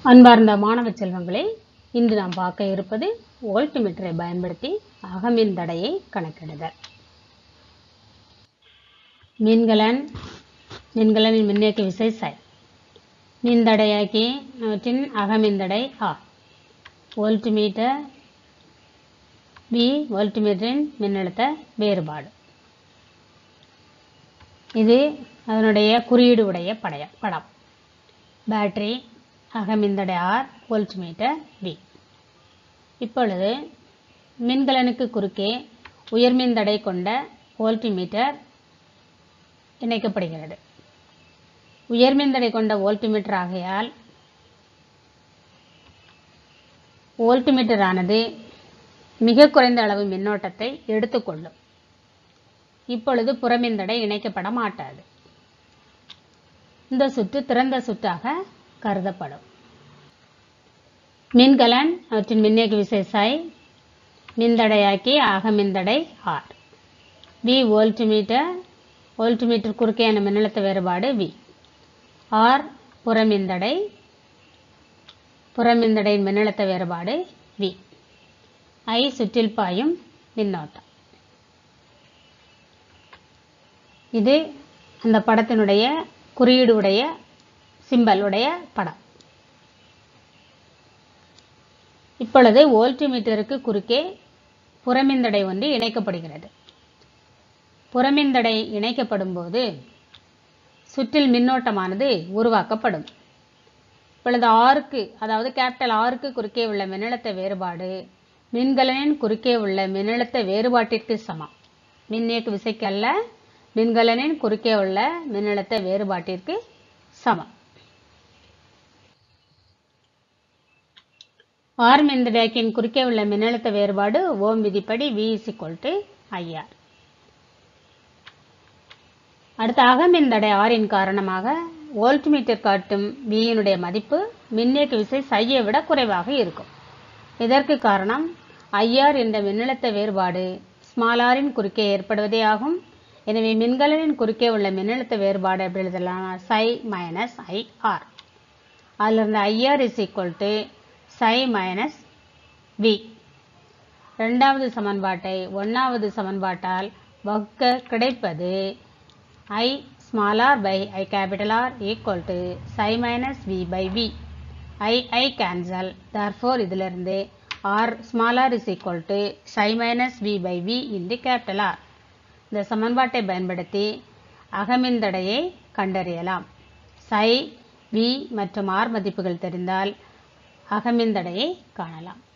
அன்பார்ந்த மாணவ செல்வங்களே இன்று நாம் பார்க்க இருப்பது வோல்ட்மீட்டரை பயன்படுத்தி அகமின் தடையை கணக்கிடுதல் மின்கலன் மின்கலனின் மின்னேற்ற விசை சை மின்தடையாக்கி அவற்றின் அகமின்தடை ஆ வோல்ட்மீட்டர் வி வோல்ட்மீட்டரின் மின்னழுத்த வேறுபாடு இது அதனுடைய குறியீடு உடைய படைய படம் பேட்டரி அகமின்தடை ஆர் வோல்ட்மீட்டர் வி இப்பொழுது மின்கலனுக்கு குறுக்கே உயர்மின்தடை கொண்ட வோல்ட்மீட்டர் இணைக்கப்படுகிறது உயர்மின்தடை கொண்ட வோல்ட்மீட்டர் ஆகையால் வோல்ட்மீட்டர் ஆனது மிக குறைந்த அளவு மின்னோட்டத்தை எடுத்துக்கொள்ளும் இப்பொழுது புறமின்தடை இணைக்கப்பட மாட்டாது இந்த சுற்று திறந்த சுற்றாக கருதப்படும் மின்கலன் அவற்றின் மின்னேற்ற விசை சாய் மின்தடையாக்கி ஆக மின்தடை ஆர் வி வோல்ட்மீட்டர் வோல்ட்மீட்டர் குறுக்கேயான மின்னழுத்த வேறுபாடு வி ஆர் புறமின்தடை புறமின்தடையின் மின்னழுத்த வேறுபாடு வி ஐ சுற்றில் பாயும் மின்னோட்டம் இது அந்த படத்தினுடைய குறியீடு உடைய சிம்பல் உடைய படம் இப்பொழுது வோல்ட்மீட்டருக்கு குறுக்கே புறமின்தடை ஒன்று இணைக்கப்படுகிறது புறமின்தடை இணைக்கப்படும் போது சுற்றில் மின்னோட்டமானது உருவாக்கப்படும் இப்பொழுது ஆறுக்கு அதாவது கேபிட்டல் ஆறுக்கு குறுக்கே உள்ள மின்னழுத்த வேறுபாடு மின்கலனின் குறுக்கே உள்ள மின்னழுத்த வேறுபாட்டிற்கு சமம் மின்னியக்கு விசைக்கு அல்ல மின்கலனின் குறுக்கே உள்ள மின்னழுத்த வேறுபாட்டிற்கு சமம் ஆர் மின்தடையாக்கின் குறுக்கே உள்ள மின்னழுத்த வேறுபாடு ஓம் விதிப்படி வி இஸ் டு ஐஆர் அடுத்த அகமின்தடை ஆரின் காரணமாக வோல்ட்மீட்டர் காட்டும் வியினுடைய மதிப்பு மின்னேற்ற விசை சையை விட குறைவாக இருக்கும் இதற்கு காரணம் ஐஆர் என்ற மின்னழுத்த வேறுபாடு ஸ்மால் ஆரின் குறுக்கே ஏற்படுவதே ஆகும் எனவே மின்கலனின் குறுக்கே உள்ள மின்னழுத்த வேறுபாடு எப்படி எழுதலாம் சை மைனஸ் ஐ ஆர் அதிலிருந்து IR is equal to psi minus V ரெண்டாவது சமன்பாட்டை ஒன்றாவது சமன்பாட்டால் வகுக்க கிடைப்பது I small R by I capital R equal to psi minus V by V I I cancel therefore இதிலிருந்து R small R is equal to psi minus V by V into capital R இந்த சமன்பாட்டை பயன்படுத்தி அகமின்தடையை கண்டறியலாம் சை we மற்றும் R மதிப்புகள் தெரிந்தால் அகமின்தடையை காணலாம்